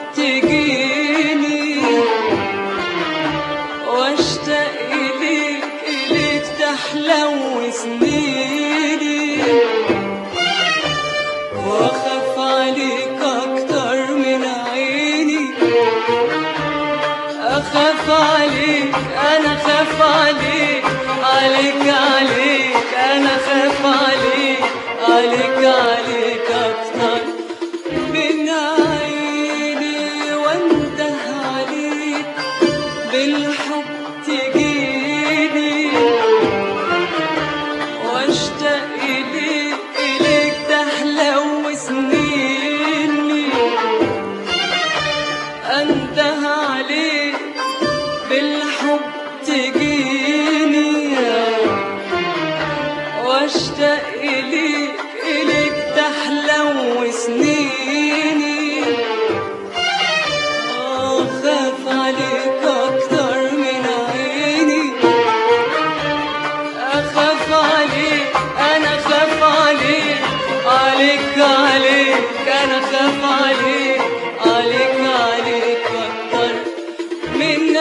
تجيني واشتاق إليك إليك تحلو سنيني واخاف عليك اكتر من عيني اخاف عليك انا خاف عليك عليك عليك انا خاف عليك عليك عليك اكتر من عيني وانده عليك بالحب تجيني واشتاق اليك اليك تحلو سنيني انده عليك بالحب تجيني واشتاق اليك اليك تحلو سنيني اخاف عليك اكتر من عيني اخاف عليك انا خاف عليك عليك عليك انا خاف عليك عليك عليك اكتر من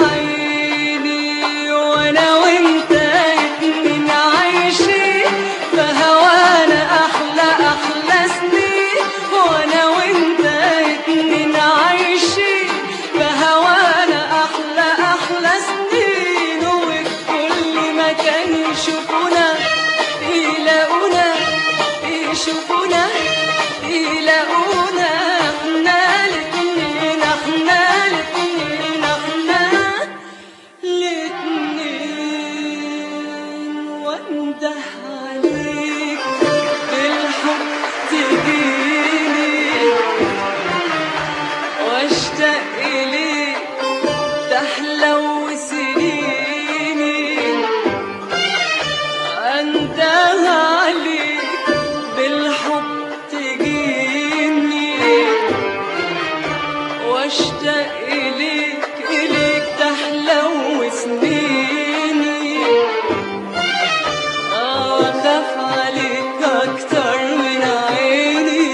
عيني وانا وانت اتنين عايشين فهوانا احلى احلى سنين وانا وانت اتنين عايشين فهوانا احلى احلى سنين وكل مكان يشوفونا يلاقونا يشوفونا يلاقونا احنا الاتنين احنا الاتنين احنا الاتنين وانده عليك بالحب تجيني واشتاق اليك تحلو سنيني انده عليك بالحب تجيني واشتاق اليك اليك تحلو سنيني اه واخاف عليك اكتر من عيني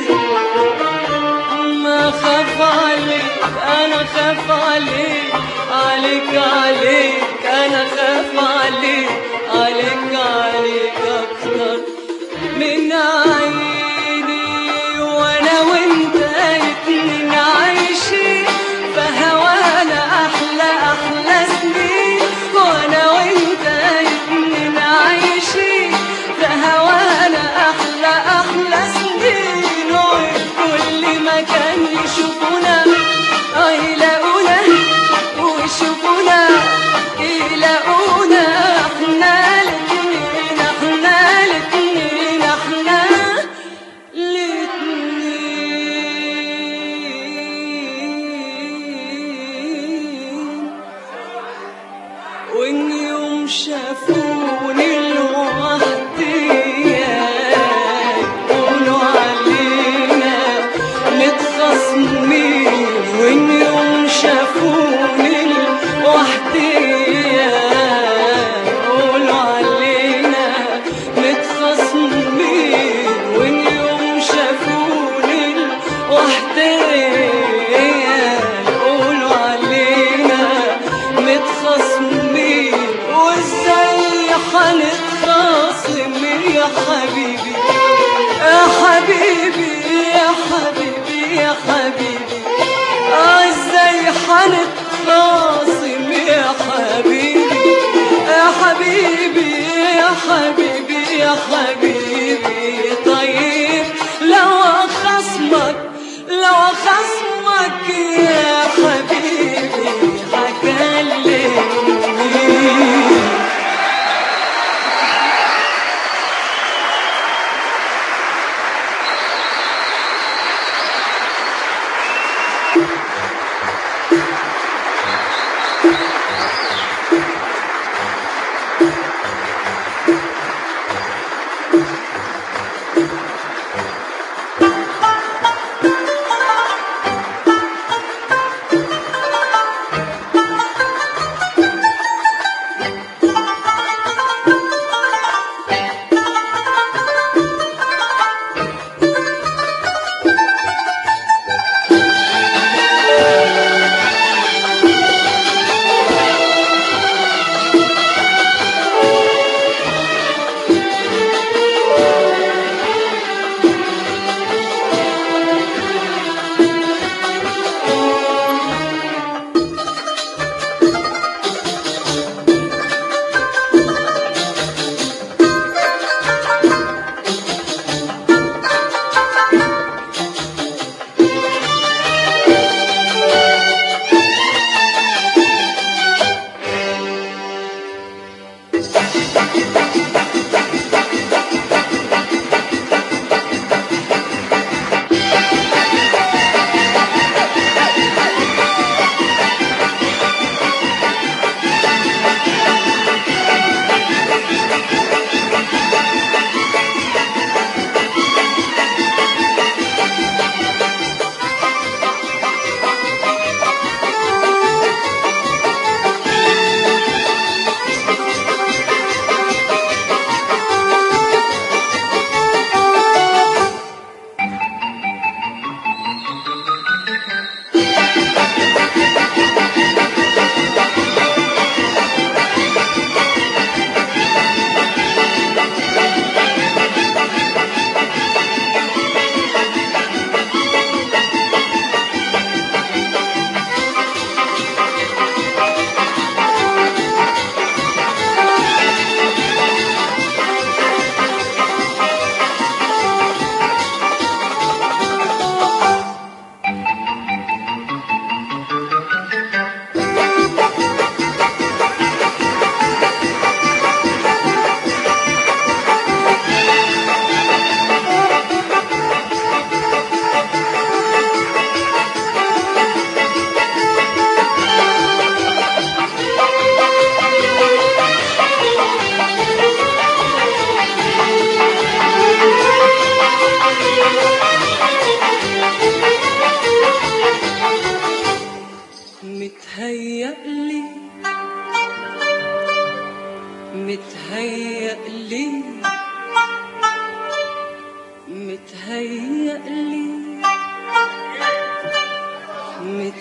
ما خاف عليك انا خاف عليك عليك عليك انا خاف عليك عليك عليك اكتر من عيني وانا وانت اتنين عايشين فهوانا احلى احلى سنين وانا وانت اتنين عايشين فهوانا احلى احلى سنين وكل مكان يشوفونا اه يلاقونا ويشوفونا يلاقونا احنا الاتنين احنا الاتنين احنا الاتنين وان يوم شافوني لوحدي يقولوا علينا متخاصمين وان يوم شافوني لوحدي يقولوا علينا متخاصمين وان يوم شافوني لوحدي يقولوا علينا متخاصمين وازاي هنتخاصم يا حبيبي يا حبيبي يا حبيبي يا حبيبي آه ازاي هنتخاصم يا حبيبي يا حبيبي يا حبيبي يا حبيبي طيب لو خصمك لو خصمك يا حبيبي هكلمني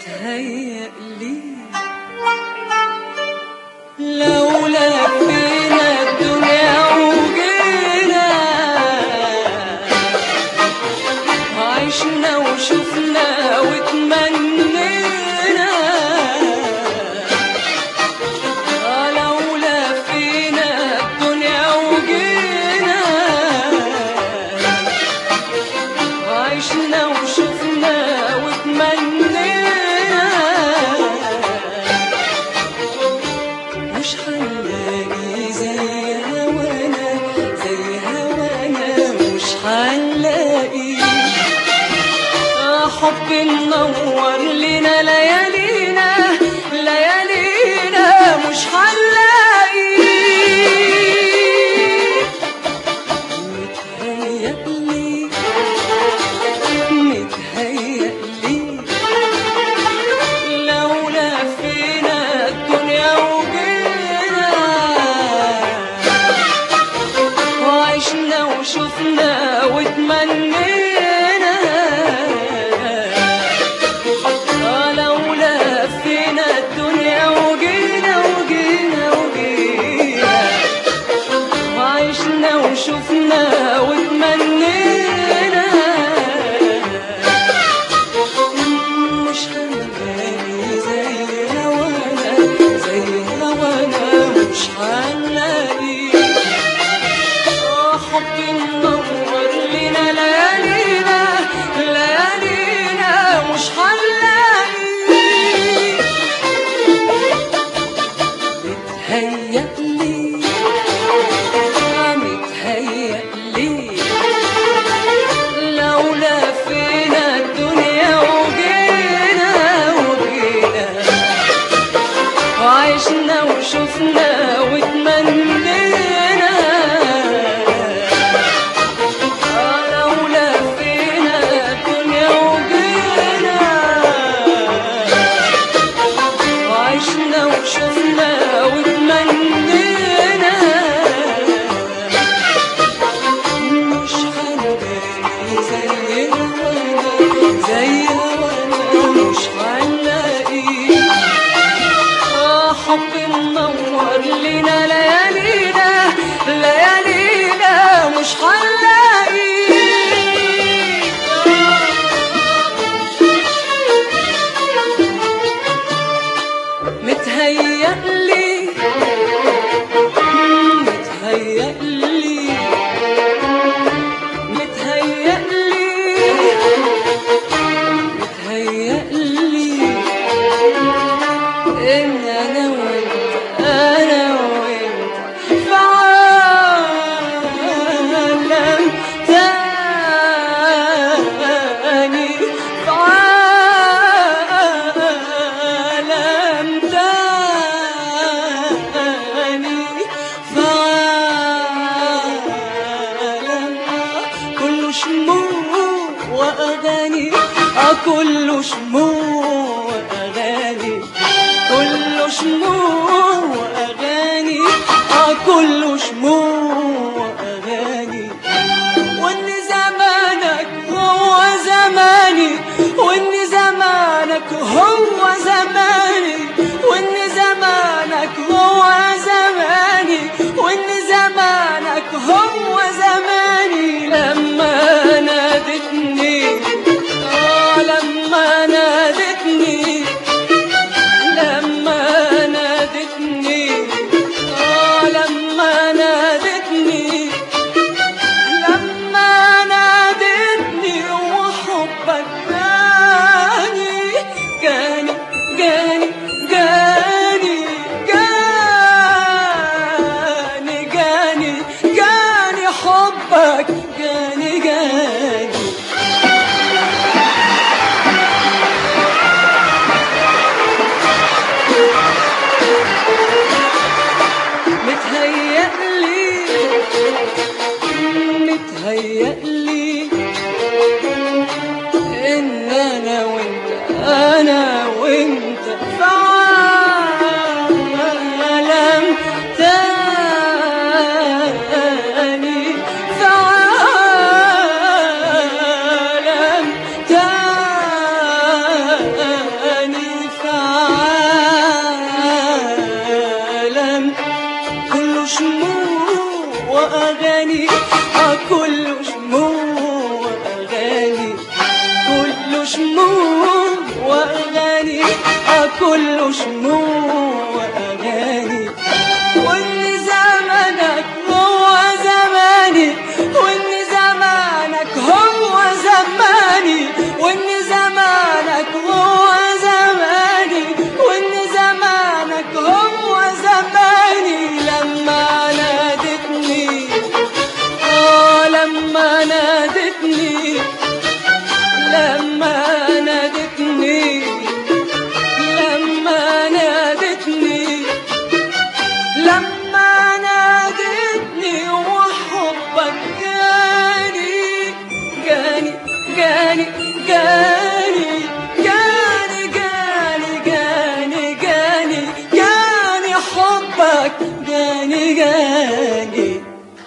متهيألي لو لفينا الدنيا وجينا عشنا وشفنا وتمنينا آه لو لفينا الدنيا وجينا عشنا وشفنا وتمنينا مش هنلاقي زي هوانا زي هوانا مش هنلاقي آه حب منور لنا ليالينا ليالينا مش هنلاقي متهيألي متهيألي لو لفينا الدنيا وجينا وعشنا وشفنا وتمنينا آه لو لفينا الدنيا وجينا وجينا وجينا وعشنا وشفنا وتمنينا مش هنلاقي زي هوانا زي هوانا مش هنلاقي آه حب منور لنا ليالينا ليالينا مش هنلاقي متهيألي متهيألي لو لفينا الدنيا وجينا وجينا وعشنا وشفنا وتمنينا آه لو لفينا الدنيا وجينا وعشنا وشفنا وتمنينا مش هنلاقي زي هوانا زي هوانا مش هنلاقي آه حب منور لنا ليالينا ليالينا مش هنلاقي متهيألي متهيألي متهيألي متهيألي إن أنا وأنت أنا وأنت في عالم تاني في عالم تاني في عالم كله شموع وأغاني آه كله شموع وأغاني كله شموع وأغاني آه كله شموع وأغاني وإن زمانك هو زماني وإن زمانك هو زماني وإن زمانك هو زماني وإن زمانك هو زماني لما نادتني آه لما نادتني لما نادتني آه لما نادتني لما نادتني وحبك جاني جاني جاني جاني جاني جاني جاني حبك جاني جاني متهيألي متهيألي إن أنا وأنت أنا وأنت في عالم تاني في عالم تاني كله شموع وأغاني وإن زمانك هو زماني وإن زمانك هو زماني وإن زمانك هو زماني وإن زمانك هو زماني لما نادتني آه لما نادتني لما نادتني لما نادتني لما نادتني وحبك جاني جاني جاني جاني جاني جاني جاني جاني جاني حبك جاني جاني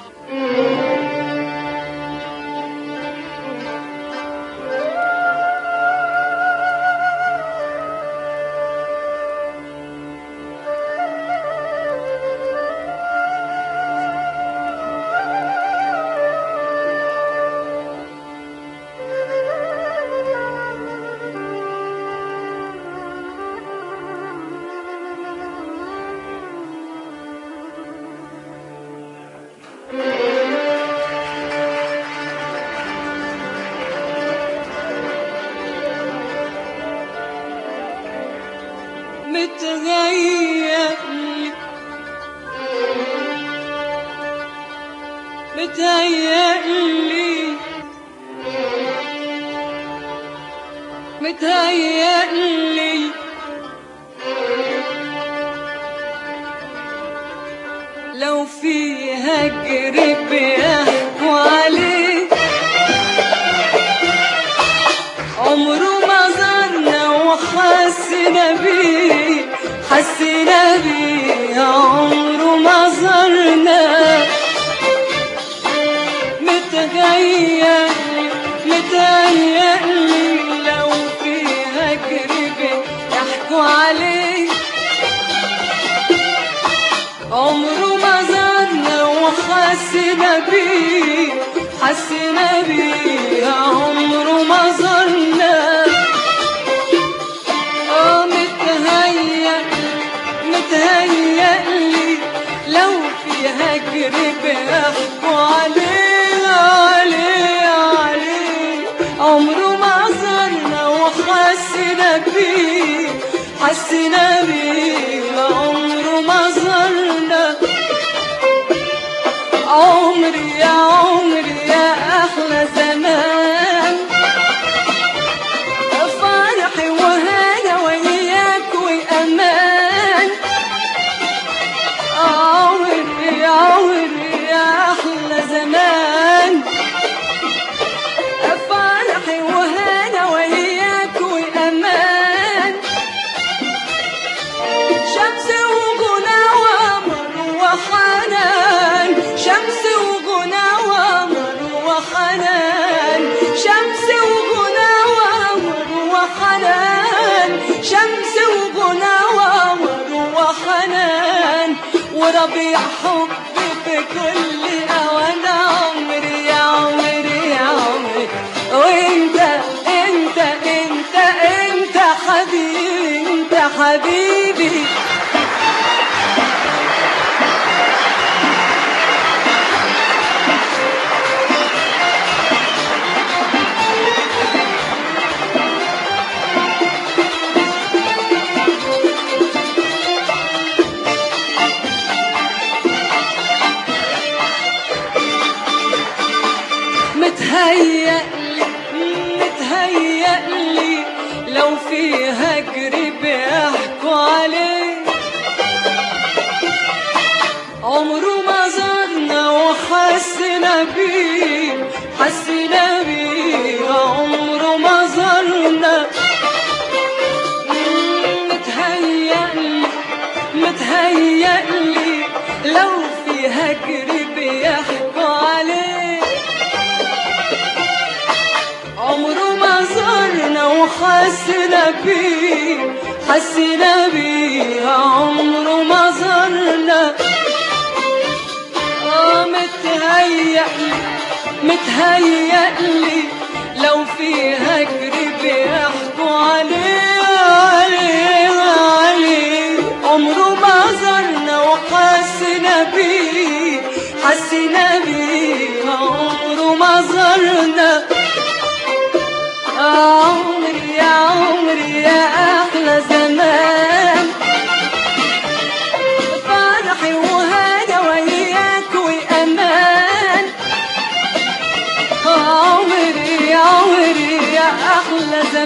متهيألي متهيألي متهيألي لو في هجر بيحكوا عليه عمره ما زارنا وحسنا بيه حسنا بيه عمره ما زارنا متهيألي متهيألي لو في هجر بيحكوا عليه عمره ما زارنا وحسنا بيه حسنا بيه عمره ما زارنا اه متهيأ متهيألي لو في هجر بيحكوا عليه عليه عليه عمره ما زارنا وحسنا بيه حسنا بيه عمره ما زارنا عمري يا عمري يا أحلى زمان فرحي وهنا وياك وأمان عمري يا عمري يا أحلى زمان فرحي وهنا وياك وأمان شمس وغنى ومر وحنان شمس وغنى ومر وحنان شمس وغنى ومر وحنان شمس وغنى ومر وحنان وربيع حبي في كل اوان عمري يا عمري يا عمري وانت انت انت انت حبيبي انت حبيبي متهيألي متهيألي لو في هجر بيحكوا عليه عمره ما زارنا وحسنا بيه حسنا بيه عمره ما زارنا متهيألي متهيألي لو في هجر بيحكوا عليه عمره ما زارنا وحسنا بيه حسنا بيه عمره ما زارنا اه متهيألي متهيألي لو في هجر بيحكوا عليه عليه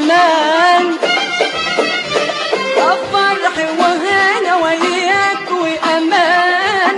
وامان فرح وهنا وياك وامان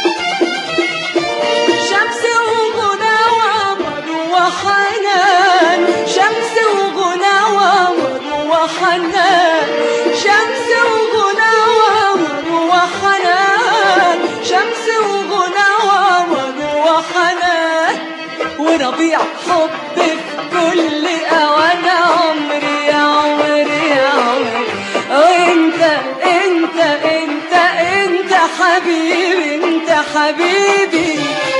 شمس وغنى وعمر وحنان شمس وغنى وعمر وحنان شمس وغنى وعمر وحنان شمس وغنى وعمر وحنان وربيع حب في كل اوان عمري يا عمري يا عمري وانت انت انت انت حبيبي انت حبيبي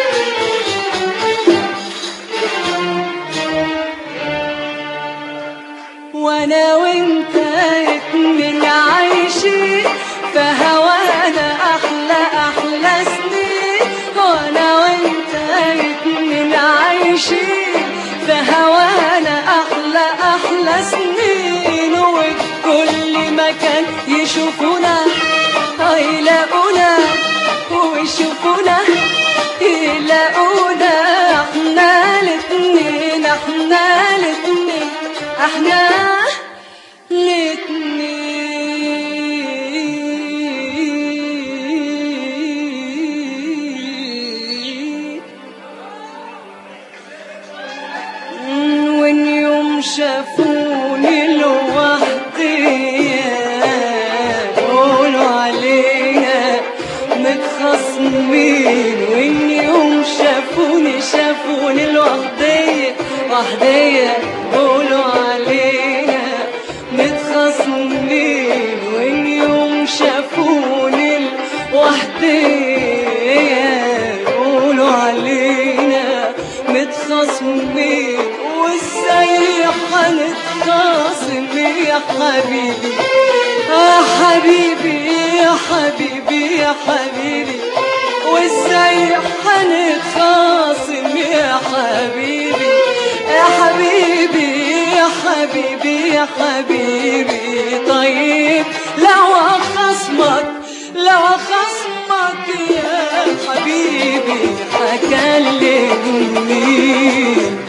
وانا وانت اتنين عايشين فهوانا احلى احلى سنين وانا وانت اتنين عايشين فهوانا احلى احلى سنين وكل مكان يشوفونا هيلاقونا ويشوفونا يلاقونا احنا الاتنين احنا الاتنين احنا الاتنين وان يوم شافوني لوحدي قولوا علينا متخاصمين وان يوم شافوني شافوني لوحدي وحدي قولوا علينا متخاصمين وان يوم شافوني لوحدي قولوا علينا متخاصمين وازاي هنتخاصم يا حبيبي يا حبيبي يا حبيبي يا حبيبي وازاي هنتخاصم يا حبيبي يا حبيبي يا حبيبي يا حبيبي طيب لو خصمك لو خصمك يا حبيبي هكلم مين